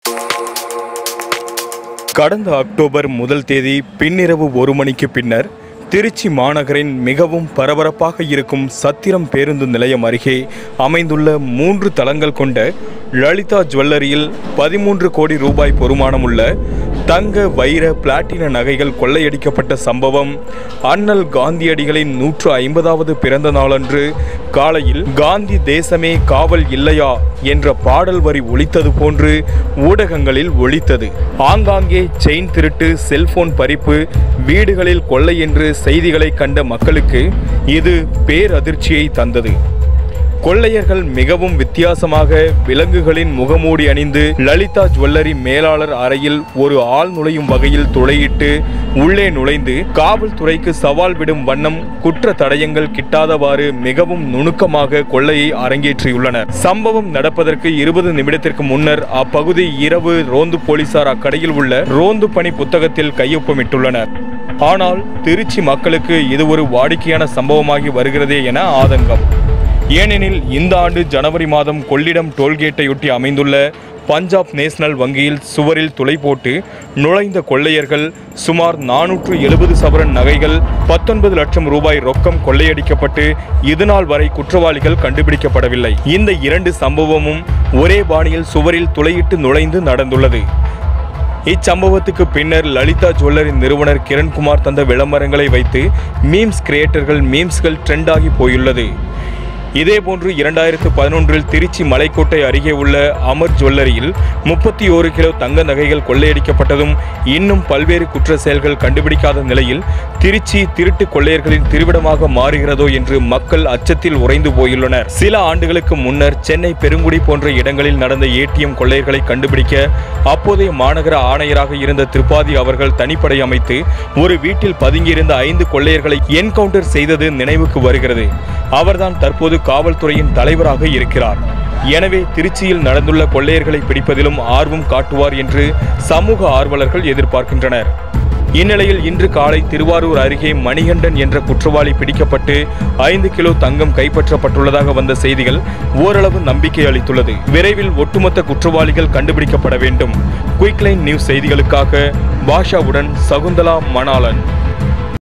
கடந்த அக்டோபர் முதல் தேதி பின்னிரவு ஒரு மணிக்கு பின்னர் திருச்சி மாநகரின் மிகவும் பரபரப்பாக இருக்கும் சத்திரம் பேருந்து நிலையம் அருகே அமைந்துள்ள மூன்று தளங்கள் கொண்ட லலிதா ஜுவல்லரியில் பதிமூன்று கோடி ரூபாய் பொறுமானமுள்ள தங்க வைர பிளாட்டின நகைகள் கொள்ளையடிக்கப்பட்ட சம்பவம் அண்ணல் காந்தியடிகளின் நூற்று ஐம்பதாவது பிறந்த நாளன்று காலையில் காந்தி தேசமே காவல் இல்லையா என்ற பாடல் வரி ஒலித்தது போன்று ஊடகங்களில் ஒலித்தது ஆங்காங்கே செயின் திருட்டு செல்போன் பறிப்பு வீடுகளில் கொள்ளை என்று செய்திகளை கண்ட மக்களுக்கு இது பேரதிர்ச்சியை தந்தது கொள்ளையர்கள் மிகவும் வித்தியாசமாக விலங்குகளின் முகமூடி அணிந்து லலிதா ஜுவல்லரி மேலாளர் அறையில் ஒரு ஆள் நுழையும் வகையில் துளையிட்டு உள்ளே நுழைந்து காவல்துறைக்கு சவால் விடும் வண்ணம் குற்ற தடயங்கள் கிட்டாதவாறு மிகவும் நுணுக்கமாக கொள்ளையை அரங்கேற்றியுள்ளனர் சம்பவம் நடப்பதற்கு இருபது நிமிடத்திற்கு முன்னர் அப்பகுதி இரவு ரோந்து போலீசார் அக்கடையில் உள்ள ரோந்து பணி புத்தகத்தில் கையொப்பமிட்டுள்ளனர் ஆனால் திருச்சி மக்களுக்கு இது ஒரு வாடிக்கையான சம்பவமாகி வருகிறதே என ஆதங்கம் ஏனெனில் இந்த ஆண்டு ஜனவரி மாதம் கொள்ளிடம் டோல்கேட்டையொட்டி அமைந்துள்ள பஞ்சாப் நேஷனல் வங்கியில் சுவரில் துளை போட்டு நுழைந்த கொள்ளையர்கள் சுமார் நானூற்று எழுபது சவரன் நகைகள் பத்தொன்பது லட்சம் ரூபாய் ரொக்கம் கொள்ளையடிக்கப்பட்டு இதுநாள் வரை குற்றவாளிகள் கண்டுபிடிக்கப்படவில்லை இந்த இரண்டு சம்பவமும் ஒரே பாணியில் சுவரில் துளையிட்டு நுழைந்து நடந்துள்ளது இச்சம்பவத்துக்கு பின்னர் லலிதா ஜுவல்லரி நிறுவனர் கிரண்குமார் தந்த விளம்பரங்களை வைத்து மீம்ஸ் கிரியேட்டர்கள் மீம்ஸ்கள் ட்ரெண்ட் ஆகி போயுள்ளது இதேபோன்று இரண்டாயிரத்து பதினொன்றில் திருச்சி மலைக்கோட்டை அருகே உள்ள அமர் ஜுவல்லரியில் முப்பத்தி ஓரு கிலோ தங்க நகைகள் கொள்ளையடிக்கப்பட்டதும் இன்னும் பல்வேறு குற்ற செயல்கள் கண்டுபிடிக்காத நிலையில் திருச்சி திருட்டு கொள்ளையர்களின் திருவிடமாக மாறுகிறதோ என்று மக்கள் அச்சத்தில் உறைந்து போயுள்ளனர் சில ஆண்டுகளுக்கு முன்னர் சென்னை பெருங்குடி போன்ற இடங்களில் நடந்த ஏடிஎம் கொள்ளையர்களை கண்டுபிடிக்க அப்போதைய மாநகர ஆணையராக இருந்த திரிபாதி அவர்கள் தனிப்படை அமைத்து ஒரு வீட்டில் பதுங்கியிருந்த ஐந்து கொள்ளையர்களை என்கவுண்டர் செய்தது நினைவுக்கு வருகிறது அவர்தான் தற்போது காவல்துறையின் தலைவராக இருக்கிறார் எனவே திருச்சியில் நடந்துள்ள கொள்ளையர்களை பிடிப்பதிலும் ஆர்வம் காட்டுவார் என்று சமூக ஆர்வலர்கள் எதிர்பார்க்கின்றனர் இந்நிலையில் இன்று காலை திருவாரூர் அருகே மணிகண்டன் என்ற குற்றவாளி பிடிக்கப்பட்டு ஐந்து கிலோ தங்கம் கைப்பற்றப்பட்டுள்ளதாக வந்த செய்திகள் ஓரளவு நம்பிக்கை அளித்துள்ளது விரைவில் ஒட்டுமொத்த குற்றவாளிகள் கண்டுபிடிக்கப்பட வேண்டும் குயிக்லைன் நியூஸ் செய்திகளுக்காக பாஷாவுடன் சகுந்தலா மணாலன்